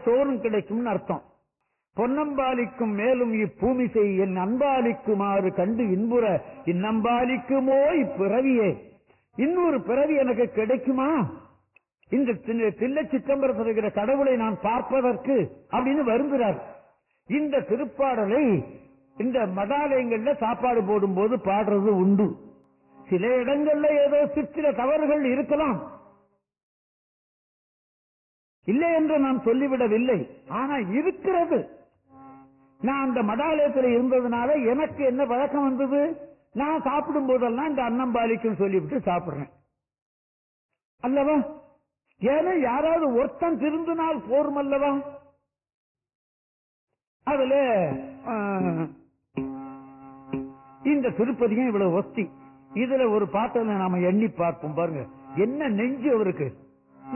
சோறும் கிடைக்கும்னு அர்த்தம் பொன்னம்பாலிக்கும் மேலும் இப்பூமிசை என் அன்பாலிக்குமாறு கண்டு இன்புற இந்நம்பாலிக்குமோ இப்பிறவியே இன்னொரு பிறவி எனக்கு கிடைக்குமா இந்த தி- தில்லை சிற்றம்பரத்தில் இருக்கிற கடவுளை நான் பார்ப்பதற்கு அப்படின்னு வருந்துறார் இந்த திருப்பாடலை இந்த மதாலயங்கள்ல சாப்பாடு போடும்போது பாடுறது உண்டு சில இடங்கள்ல ஏதோ சிற்சில தவறுகள் இருக்கலாம் இல்லை என்று நான் சொல்லிவிடவில்லை ஆனா இருக்கிறது நான் அந்த மடாலயத்தில் இருந்ததுனால எனக்கு என்ன பழக்கம் வந்தது நான் சாப்பிடும் போதெல்லாம் இந்த அன்னம் பாலிக்கும் சொல்லிவிட்டு சாப்பிடுறேன் அல்லவா ஏன்னா யாராவது ஒருத்தன் திருந்தினால் போரும் அல்லவா அதுல ஆ, இந்த திருப்பதியும் இவ்வளவு ஒஸ்தி இதுல ஒரு பாட்டில் நாம எண்ணி பார்ப்போம் பாருங்க என்ன நெஞ்சு அவருக்கு